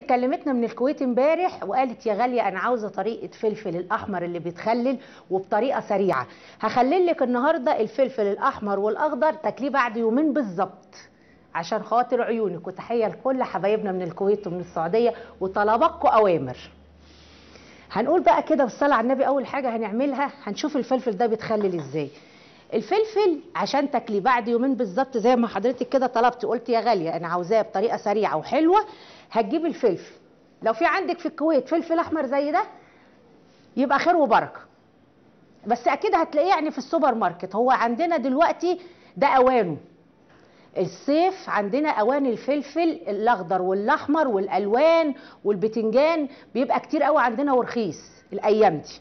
كلمتنا من الكويت امبارح وقالت يا غاليه انا عاوزه طريقه فلفل الاحمر اللي بيتخلل وبطريقه سريعه هخلل لك النهارده الفلفل الاحمر والاخضر تاكليه بعد يومين بالظبط عشان خاطر عيونك وتحيه لكل حبايبنا من الكويت ومن السعوديه وطلباتكم اوامر هنقول بقى كده والصلاه على النبي اول حاجه هنعملها هنشوف الفلفل ده بيتخلل ازاي الفلفل عشان تاكليه بعد يومين بالظبط زي ما حضرتك كده طلبتي قلت يا غاليه انا عاوزاه بطريقه سريعه وحلوه هتجيب الفلفل لو في عندك في الكويت فلفل احمر زي ده يبقى خير وبركه بس اكيد هتلاقيه يعني في السوبر ماركت هو عندنا دلوقتي ده اوانه الصيف عندنا اوان الفلفل الاخضر والاحمر والالوان والبتنجان بيبقى كتير قوي عندنا ورخيص الايام دي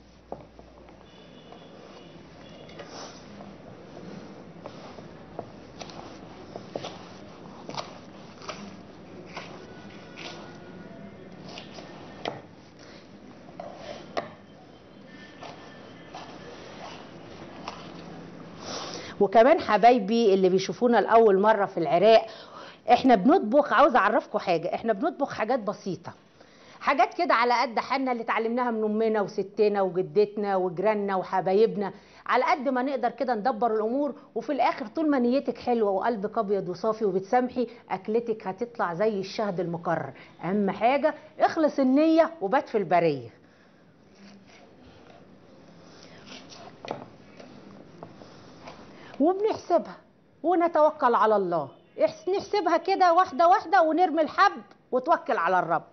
وكمان حبايبي اللي بيشوفونا لاول مره في العراق احنا بنطبخ عاوز اعرفكم حاجه احنا بنطبخ حاجات بسيطه حاجات كده على قد حالنا اللي اتعلمناها من امنا وستنا وجدتنا وجيراننا وحبايبنا على قد ما نقدر كده ندبر الامور وفي الاخر طول ما نيتك حلوه وقلبك ابيض وصافي وبتسامحي اكلتك هتطلع زي الشهد المكرر اهم حاجه اخلص النيه وبات في البريه وبنحسبها ونتوكل على الله إحس- نحسبها كده واحدة واحدة ونرمي الحب وتوكل على الرب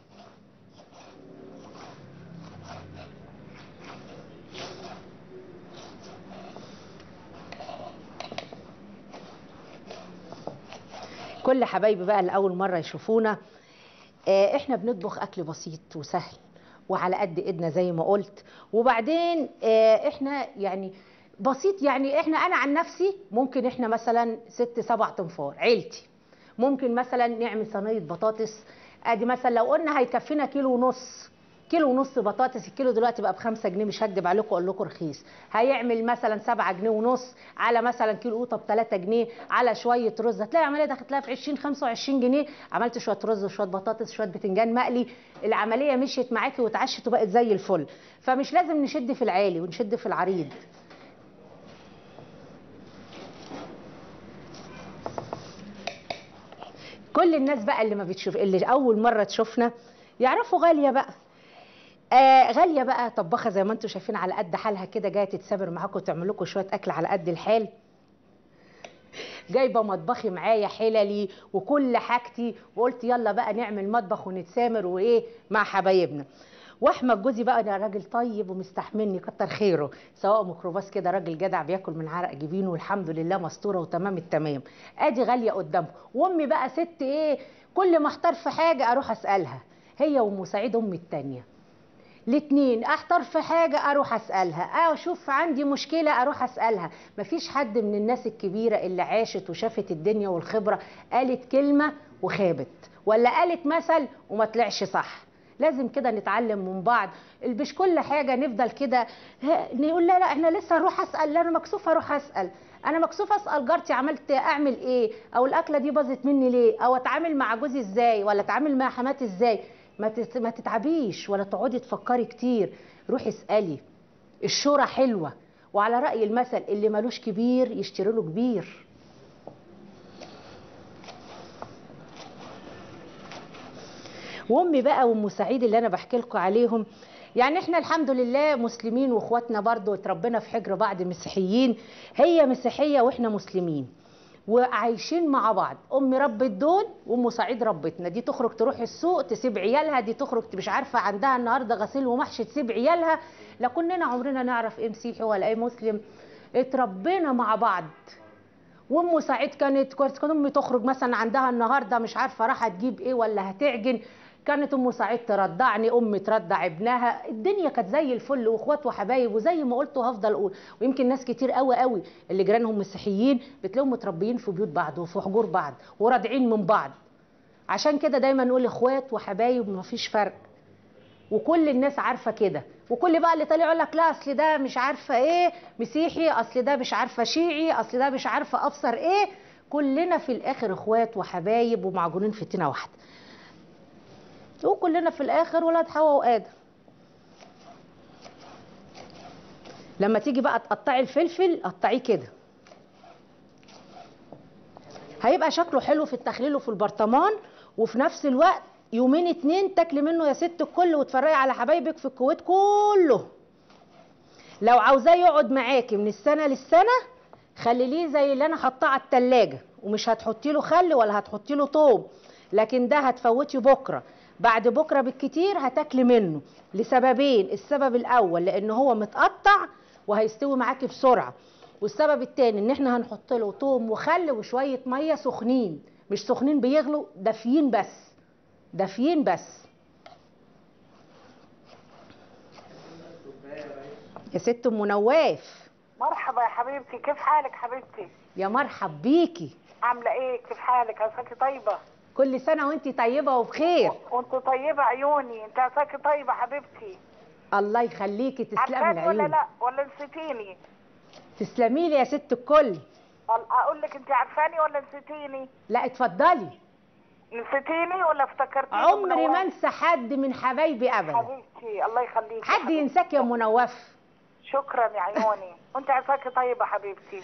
كل حبايبي بقى اللي أول مرة يشوفونا آه، احنا بنطبخ اكل بسيط وسهل وعلى قد ايدنا زي ما قلت وبعدين آه، احنا يعني بسيط يعني احنا انا عن نفسي ممكن احنا مثلا ست سبع تنفار عيلتي ممكن مثلا نعمل صينيه بطاطس ادي مثلا لو قلنا هيكفينا كيلو ونص كيلو ونص بطاطس الكيلو دلوقتي بقى بخمسة جنيه مش هكدب عليكم اقول لكم رخيص هيعمل مثلا سبعة جنيه ونص على مثلا كيلو قوطه بتلاتة جنيه على شويه رز هتلاقي عمليه دخلت لها في 20 25 جنيه عملت شويه رز وشويه بطاطس شويه بتنجان مقلي العمليه مشيت معاكي واتعشت وبقت زي الفل فمش لازم نشد في العالي ونشد في العريض كل الناس بقى اللي ما بتشوف اللي اول مره تشوفنا يعرفوا غاليه بقى آه غاليه بقى طباخه زي ما انتم شايفين على قد حالها كده جايه تتسابر معاكم وتعمل لكم شويه اكل على قد الحال جايبه مطبخي معايا حللي وكل حاجتي وقلت يلا بقى نعمل مطبخ ونتسامر وايه مع حبايبنا واحمد جوزي بقى ده راجل طيب ومستحملني كتر خيره سواء ميكروباص كده راجل جدع بياكل من عرق جبينه والحمد لله مستوره وتمام التمام ادي غاليه قدامكم وامي بقى ست ايه كل ما احتار في حاجه اروح اسالها هي وام سعيد امي التانيه الاتنين احتار في حاجة اروح اسألها اشوف عندي مشكلة اروح اسألها مفيش حد من الناس الكبيرة اللي عاشت وشافت الدنيا والخبرة قالت كلمة وخابت ولا قالت مثل وما طلعش صح لازم كده نتعلم من بعض مش كل حاجة نفضل كده ها، نقول لا لا احنا لسه هروح اسأل لا انا مكسوفة اروح اسأل انا مكسوفه اسال جارتي عملت اعمل ايه او الاكله دي باظت مني ليه او اتعامل مع جوزي ازاي ولا اتعامل مع حماتي ازاي ما تت- ما تتعبيش ولا تقعدي تفكري كتير روحي اسالي الشورى حلوه وعلى راي المثل اللي ملوش كبير يشتري له كبير وامي بقى وام سعيد اللي انا بحكي لكم عليهم يعني احنا الحمد لله مسلمين واخواتنا برضو اتربينا في حجر بعض مسيحيين هي مسيحيه واحنا مسلمين وعايشين مع بعض امي ربت دول وام سعيد ربتنا دي تخرج تروح السوق تسيب عيالها دي تخرج مش عارفه عندها النهارده غسيل ومحشي تسيب عيالها لا كنا عمرنا نعرف ايه مسيحي ولا ايه مسلم اتربينا مع بعض وام سعيد كانت كانت كان امي تخرج مثلا عندها النهارده مش عارفه راح تجيب ايه ولا هتعجن كانت ام سعيد ترضعني امي ترضع ابنها الدنيا كانت زي الفل واخوات وحبايب وزي ما قلت وهفضل اقول ويمكن ناس كتير قوي قوي اللي جيرانهم مسيحيين بتلاقيهم متربيين في بيوت بعض وفي حجور بعض ورادعين من بعض عشان كده دايما نقول اخوات وحبايب مفيش فرق وكل الناس عارفه كده وكل بقى اللي طالع يقول لك لا اصل ده مش عارفه ايه مسيحي اصل ده مش عارفه شيعي اصل ده مش عارفه ابصر ايه كلنا في الاخر اخوات وحبايب ومعجونين في تينه واحده وكلنا في الاخر ولاد حواء وادم لما تيجي بقى تقطعي الفلفل قطعيه كده هيبقى شكله حلو في التخليل وفي البرطمان وفي نفس الوقت يومين اتنين تاكلي منه يا ست الكل وتفرقي على حبايبك في الكويت كله لو عاوزاه يقعد معاكي من السنه للسنه خليه زي اللي انا حاطاه على التلاجة ومش هتحطي له خل ولا هتحطي له طوب لكن ده هتفوتي بكره بعد بكره بالكتير هتاكلي منه لسببين السبب الاول لان هو متقطع وهيستوي معاكي بسرعه والسبب التاني ان احنا هنحط له توم وخل وشويه ميه سخنين مش سخنين بيغلوا دافيين بس دافيين بس يا ست ام نواف مرحبا يا حبيبتي كيف حالك حبيبتي يا مرحب بيكي عامله ايه كيف حالك عساكي طيبه كل سنه وانتي طيبه وبخير وانت طيبه عيوني انت عساكي طيبه حبيبتي الله يخليكي تسلمي عارفاني ولا العيون لا ولا نسيتيني تسلمي لي يا ست الكل قال- اقول لك انت عارفاني ولا نسيتيني لا اتفضلي نسيتيني ولا افتكرتيني عمري ما منور؟ انسى حد من حبايبي ابدا حبيبتي الله يخليك حد ينساك يا ام نواف شكرا يا عيوني وانت عساكي طيبه حبيبتي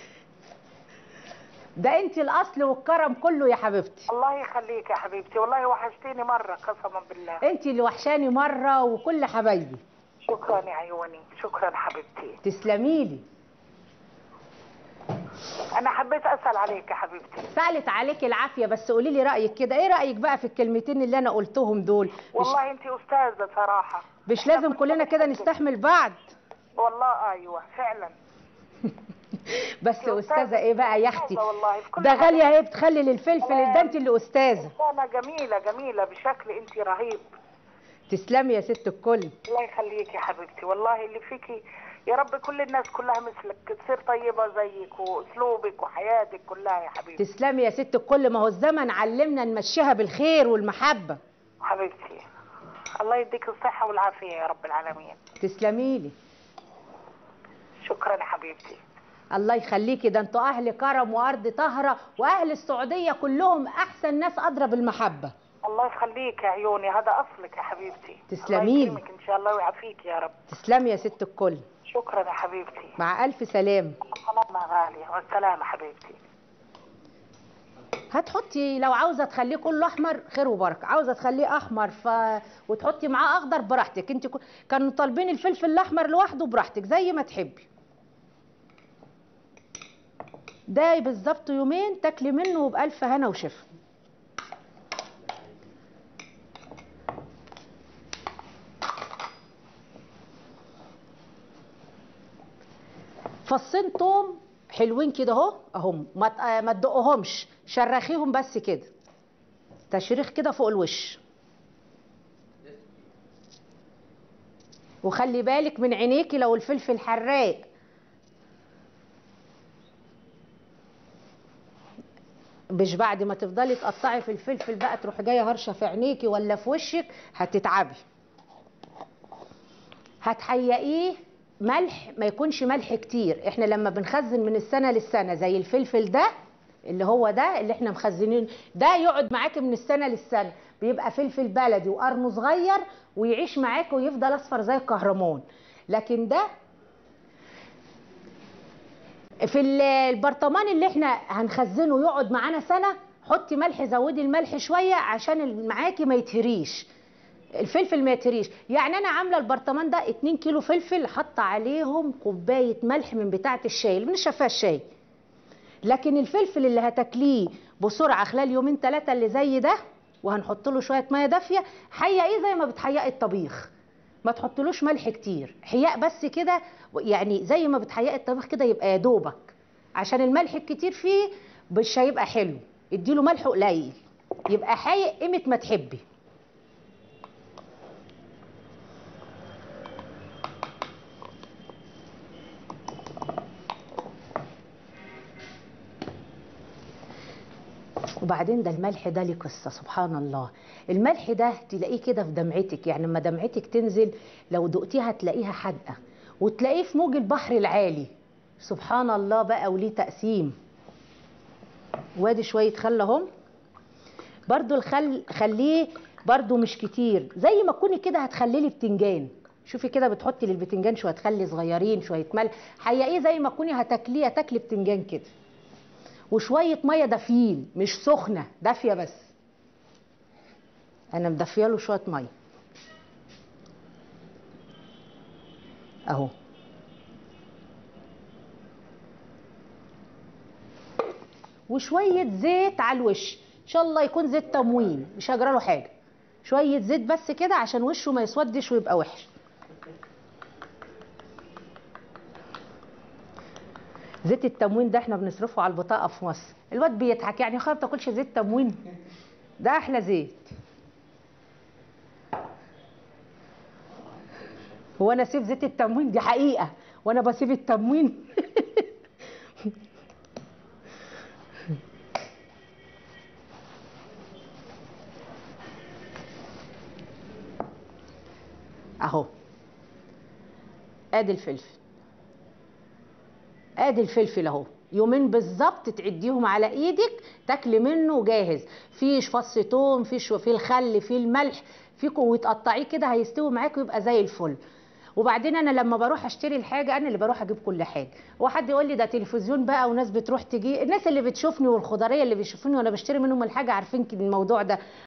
ده انت الاصل والكرم كله يا حبيبتي الله يخليك يا حبيبتي والله وحشتيني مره قسما بالله انت اللي وحشاني مره وكل حبايبي شكرا يا عيوني شكرا حبيبتي تسلمي لي انا حبيت اسال عليك يا حبيبتي سالت عليك العافيه بس قولي لي رايك كده ايه رايك بقى في الكلمتين اللي انا قلتهم دول مش, والله انت استاذه صراحه مش لازم كلنا كده نستحمل بعض والله ايوه فعلا بس استاذه ايه بقى يا اختي أستاذة والله في كل ده حاجة. غاليه اهي بتخلي للفلفل ده انت اللي استاذه انسانه جميله جميله بشكل انت رهيب تسلمي يا ست الكل الله يخليك يا حبيبتي والله اللي فيكي يا رب كل الناس كلها مثلك تصير طيبه زيك واسلوبك وحياتك كلها يا حبيبتي تسلمي يا ست الكل ما هو الزمن علمنا نمشيها بالخير والمحبه حبيبتي الله يديك الصحه والعافيه يا رب العالمين تسلمي لي شكرا يا حبيبتي الله يخليكي ده انتوا اهل كرم وارض طهره واهل السعوديه كلهم احسن ناس ادرى بالمحبه الله يخليك يا عيوني هذا اصلك يا حبيبتي تسلميلي. الله يكرمك ان شاء الله ويعافيك يا رب تسلمي يا ست الكل شكرا يا حبيبتي مع الف سلام سلامة غالية والسلامة حبيبتي هتحطي لو عاوزه تخليه كله احمر خير وبركه عاوزه تخليه احمر ف... وتحطي معاه اخضر براحتك انت ك... كانوا طالبين الفلفل الاحمر لوحده براحتك زي ما تحبي ده بالظبط يومين تاكلي منه وبألف هنا وشفا فصين توم حلوين كده اهو اهم ما ت- آه، ما تدقهمش شرخيهم بس كده تشريخ كده فوق الوش وخلي بالك من عينيكي لو الفلفل حراق مش بعد ما تفضلي تقطعي في الفلفل بقى تروح جايه هرشه في عينيكي ولا في وشك هتتعبي هتحيقيه ملح ما يكونش ملح كتير احنا لما بنخزن من السنه للسنه زي الفلفل ده اللي هو ده اللي احنا مخزنين ده يقعد معاكي من السنه للسنه بيبقى فلفل بلدي وقرنه صغير ويعيش معاكي ويفضل اصفر زي الكهرمان لكن ده في ال- البرطمان اللي احنا هنخزنه يقعد معانا سنه حطي ملح زودي الملح شويه عشان ال- معاكي ما يتهريش الفلفل ما يتهريش يعني انا عامله البرطمان ده 2 كيلو فلفل حاطه عليهم كوبايه ملح من بتاعه الشاي اللي بنشرب فيها الشاي لكن الفلفل اللي هتاكليه بسرعه خلال يومين ثلاثه اللي زي ده وهنحط له شويه ميه دافيه حيقيه زي ما بتحيقي الطبيخ ما تحطلوش ملح كتير حياء بس كده يعني زي ما بتحيقي الطبيخ كده يبقى يا دوبك عشان الملح الكتير فيه مش هيبقى حلو اديله ملح قليل يبقى حايق قيمه ما تحبي وبعدين ده الملح ده ليه قصه سبحان الله الملح ده تلاقيه كده في دمعتك يعني لما دمعتك تنزل لو دقتيها تلاقيها حادقه وتلاقيه في موج البحر العالي سبحان الله بقى وليه تقسيم وادي شويه خل اهم برضو الخل خليه برضو مش كتير زي ما تكوني كده هتخللي بتنجان شوفي كده بتحطي للبتنجان شويه خل صغيرين شويه ملح حقيقيه زي ما تكوني هتاكليه هتاكلي بتنجان كده وشويه ميه دافيين مش سخنه دافيه بس انا مدفيه له شويه ميه اهو وشويه زيت على الوش ان شاء الله يكون زيت تموين مش هجرى له حاجه شويه زيت بس كده عشان وشه ما يسودش ويبقى وحش زيت التموين ده احنا بنصرفه على البطاقه في مصر الواد بيضحك يعني خلاص ما بتاكلش زيت تموين ده احلى زيت هو انا اسيب زيت التموين دي حقيقه وانا بسيب التموين اهو ادي الفلفل ادي الفلفل اهو يومين بالظبط تعديهم على ايدك تاكلي منه جاهز في فص توم في شو في الخل في الملح في وتقطعيه كده هيستوي معاك ويبقى زي الفل وبعدين انا لما بروح اشتري الحاجه انا اللي بروح اجيب كل حاجه وحد يقول لي ده تلفزيون بقى وناس بتروح تجي الناس اللي بتشوفني والخضريه اللي بيشوفوني وانا بشتري منهم الحاجه عارفين الموضوع ده